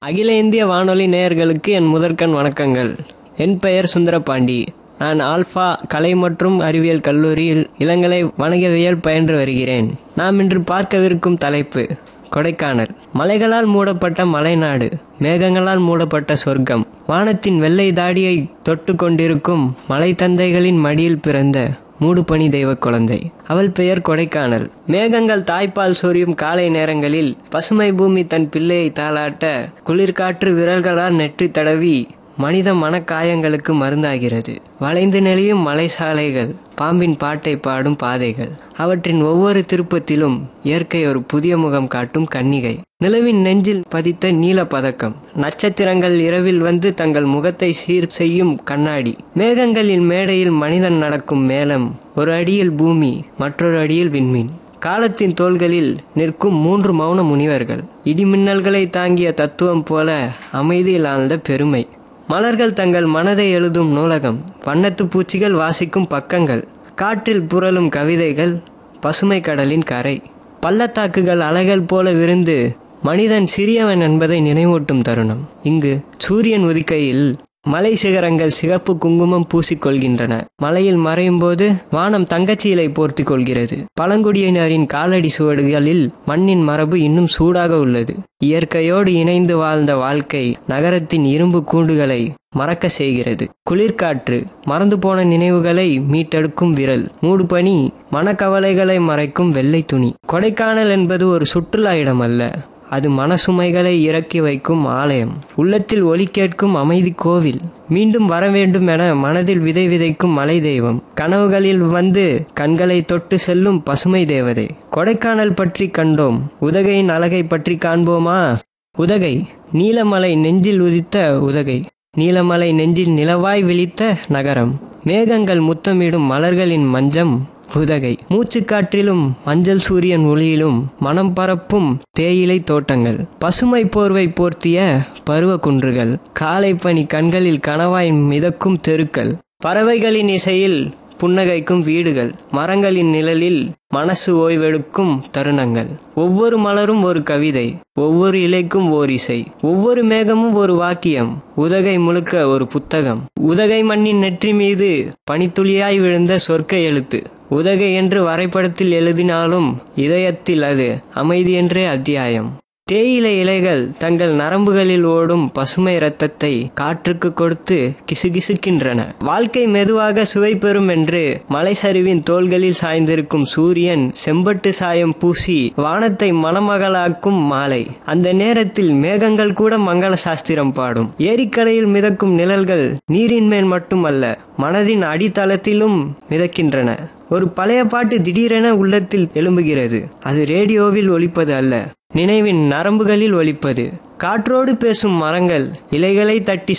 அகில இந்திய வானொலி நேயர்களுக்கு என் முதற்கண் வணக்கங்கள் என் பெயர் சுந்தரபாண்டி நான் ஆல்ஃபா கலை மற்றும் அறிவியல் கல்லூரியில் இளங்கலை வணிகவியல் பயின்று வருகிறேன் நாம் இன்று பார்க்கவிருக்கும் தலைப்பு கொடைக்கானல் மலைகளால் மூடப்பட்ட மலைநாடு மேகங்களால் மூடப்பட்ட சொர்க்கம் வானத்தின் வெள்ளை தாடியை தொட்டு கொண்டிருக்கும் மலை தந்தைகளின் மடியில் பிறந்த மூடுபனி தெய்வ குழந்தை அவள் பெயர் கொடைக்கானல் மேகங்கள் தாய்ப்பால் சொரியும் காலை நேரங்களில் பசுமை பூமி தன் பிள்ளையை தாளாட்ட குளிர்காற்று விரல்களால் நெற்றி தடவி மனித மனக்காயங்களுக்கு மருந்தாகிறது வளைந்து நெளியும் மலை சாலைகள் பாம்பின் பாட்டை பாடும் பாதைகள் அவற்றின் ஒவ்வொரு திருப்பத்திலும் இயற்கை ஒரு புதிய முகம் காட்டும் கன்னிகை நிலவின் நெஞ்சில் பதித்த நீல பதக்கம் நட்சத்திரங்கள் இரவில் வந்து தங்கள் முகத்தை சீர் செய்யும் கண்ணாடி மேகங்களின் மேடையில் மனிதன் நடக்கும் மேளம் ஒரு அடியில் பூமி மற்றொரு அடியில் விண்மீன் காலத்தின் தோள்களில் நிற்கும் மூன்று மௌன முனிவர்கள் இடிமின்னல்களை தாங்கிய தத்துவம் போல அமைதியில் ஆழ்ந்த பெருமை மலர்கள் தங்கள் மனதை எழுதும் நூலகம் வண்ணத்து பூச்சிகள் வாசிக்கும் பக்கங்கள் காற்றில் புரளும் கவிதைகள் பசுமை கடலின் கரை பள்ளத்தாக்குகள் அலைகள் போல விருந்து மனிதன் சிறியவன் என்பதை நினைவூட்டும் தருணம் இங்கு சூரியன் உதிக்கையில் மலை சிகரங்கள் சிகப்பு குங்குமம் பூசிக்கொள்கின்றன மலையில் மறையும் போது வானம் தங்கச்சீலை போர்த்தி கொள்கிறது பழங்குடியினரின் காலடி சுவடுகளில் மண்ணின் மரபு இன்னும் சூடாக உள்ளது இயற்கையோடு இணைந்து வாழ்ந்த வாழ்க்கை நகரத்தின் இரும்பு கூண்டுகளை மறக்க செய்கிறது குளிர்காற்று மறந்து போன நினைவுகளை மீட்டெடுக்கும் விரல் மூடுபனி மனக்கவலைகளை மறைக்கும் வெள்ளை துணி கொடைக்கானல் என்பது ஒரு சுற்றுலா இடம் அல்ல அது மனசுமைகளை இறக்கி வைக்கும் ஆலயம் உள்ளத்தில் ஒலி கேட்கும் அமைதி கோவில் மீண்டும் வர வேண்டும் என மனதில் விதை விதைக்கும் மலை தெய்வம் கனவுகளில் வந்து கண்களை தொட்டு செல்லும் பசுமை தேவதை கொடைக்கானல் பற்றி கண்டோம் உதகையின் அழகை பற்றி காண்போமா உதகை நீலமலை நெஞ்சில் உதித்த உதகை நீலமலை நெஞ்சில் நிலவாய் விழித்த நகரம் மேகங்கள் முத்தமிடும் மலர்களின் மஞ்சம் உதகை மூச்சுக்காற்றிலும் மஞ்சள் சூரியன் ஒளியிலும் மனம் பரப்பும் தேயிலை தோட்டங்கள் பசுமை போர்வை போர்த்திய பருவ குன்றுகள் காலை பனி கண்களில் கனவாய் மிதக்கும் தெருக்கள் பறவைகளின் இசையில் புன்னகைக்கும் வீடுகள் மரங்களின் நிழலில் மனசு ஓய்வெடுக்கும் தருணங்கள் ஒவ்வொரு மலரும் ஒரு கவிதை ஒவ்வொரு இலைக்கும் ஓர் இசை ஒவ்வொரு மேகமும் ஒரு வாக்கியம் உதகை முழுக்க ஒரு புத்தகம் உதகை மண்ணின் நெற்றி மீது பனித்துளியாய் விழுந்த சொர்க்க எழுத்து உதகை என்று வரைபடத்தில் எழுதினாலும் இதயத்தில் அது அமைதி என்றே அத்தியாயம் தேயிலை இலைகள் தங்கள் நரம்புகளில் ஓடும் பசுமை இரத்தத்தை காற்றுக்கு கொடுத்து கிசுகிசுக்கின்றன வாழ்க்கை மெதுவாக சுவை பெறும் என்று மலைசரிவின் தோள்களில் சாய்ந்திருக்கும் சூரியன் செம்பட்டு சாயம் பூசி வானத்தை மணமகளாக்கும் மாலை அந்த நேரத்தில் மேகங்கள் கூட மங்கள சாஸ்திரம் பாடும் ஏரிக்கரையில் மிதக்கும் நிழல்கள் நீரின் மேல் மட்டுமல்ல மனதின் அடித்தளத்திலும் மிதக்கின்றன ஒரு பழைய பாட்டு திடீரென உள்ளத்தில் எழும்புகிறது அது ரேடியோவில் ஒலிப்பது அல்ல நினைவின் நரம்புகளில் ஒலிப்பது காற்றோடு பேசும் மரங்கள் இலைகளை தட்டி